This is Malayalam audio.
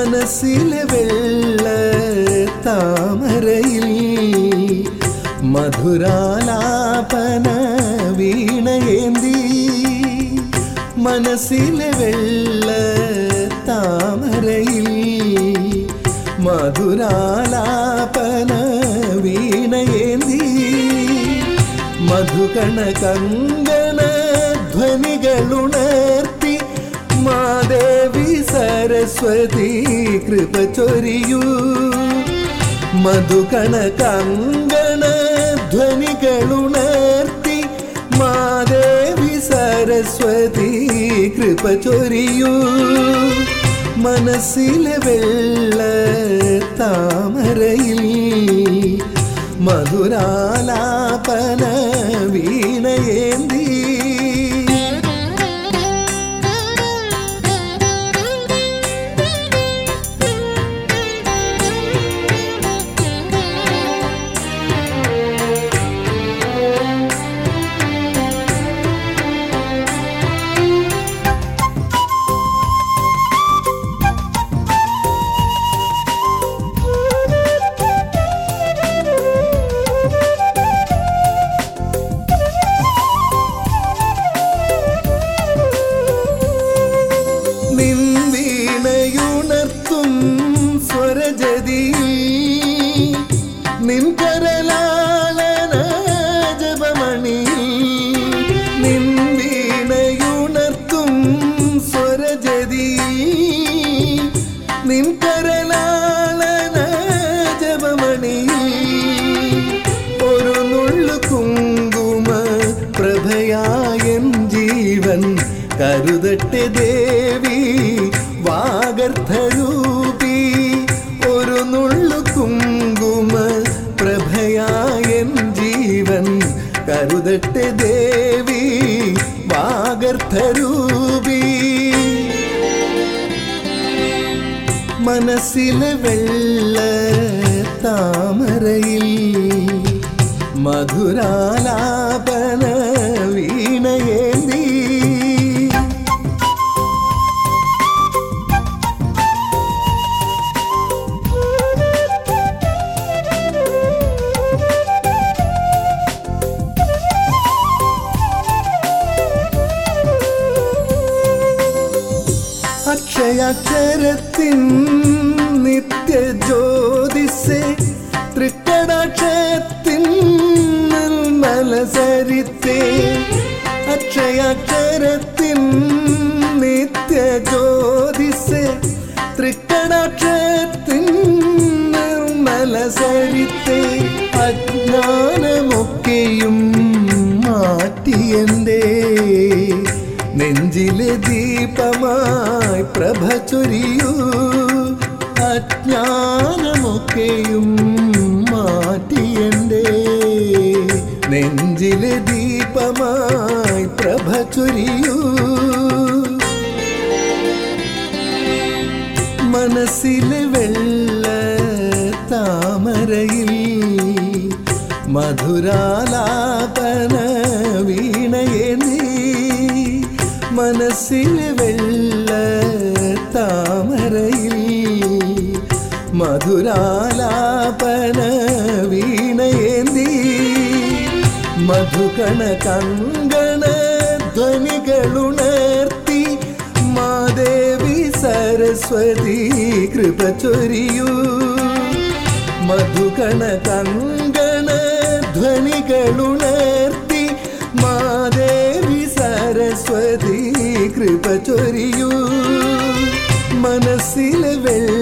മനസ്സിലെ വെള്ള താമരയിൽ മധുരാലാപന വീണയേന്തി മനസ്സിലെ വെള്ള താമരയിൽ മധുരാലാപന വീണയേന്തി മധുകണ കങ്കണ ധ്വനികളുണർത്തി മാദേവി സരസ്വതി കൃപ ചൊരിയൂ മധുകണ കങ്കണ ധ്വനികളുണർത്തി മാദേവി സരസ്വതി കൃപ ചൊരിയൂ മനസ്സിലെ വെള്ള താമരയിൽ മധുരാലാപന വീണയേന്തി നിൻ വീണയുണർത്തും സ്വരജതി നിൻ കരലാളന ജപമണി നിൻ വീണയുണർത്തും സ്വരജതി നിൻ കരലാളന ജപമണി ഒരു നുള്ളു കുങ്കുമ പ്രഭയായൻ ജീവൻ കരുതട്ടെ ദേവി വാഗർത്ഥരൂപി ഒരു നുള്ളു കുങ്കുമ പ്രഭയായൻ ജീവൻ കരുതട്ടെ ദേവി വാഗർത്ഥരൂപി മനസ്സിലെ വെള്ള താമരയിൽ മധുരാലാപന വീണയേന്തി അക്ഷയാക്ഷരത്തിൻ നിത്യ ജ്യോതിസെ തൃക്കടാക്ഷത്തിൻ മലസരിത്തെ അക്ഷയാക്ഷരത്തിൻ നിത്യ ജ്യോതിസെ തൃക്കടാക്ഷത്തിൻ മലസരിത്തെ അജ്ഞാനമൊക്കെയും മാറ്റിയൻ്റെ നെഞ്ചിലെ ദീപമായി പ്രഭ ചൊരിയൂ അജ്ഞാനമൊക്കെയും മാറ്റിയൻ്റെ നെഞ്ചിലെ ദീപമായി പ്രഭ ചൊരിയൂ മനസ്സിലെ വെള്ള താമരയിൽ മധുരാലാപന വീണയേന്തി മനസ്സിലെ വെള്ള താമരയിൽ മധുരാലാപന വീണയേന്തി മധുകണ കങ്കണ ധ്വനികളുണർത്തി മാദേവി സരസ്വതി കൃപ ചൊരിയൂ മധുകണ കങ്കണ ധ്വനികളുണർത്തി മാദേവി സരസ്വതി കൃപ ചൊരിയൂ മനസ്സിലെ വെള്ള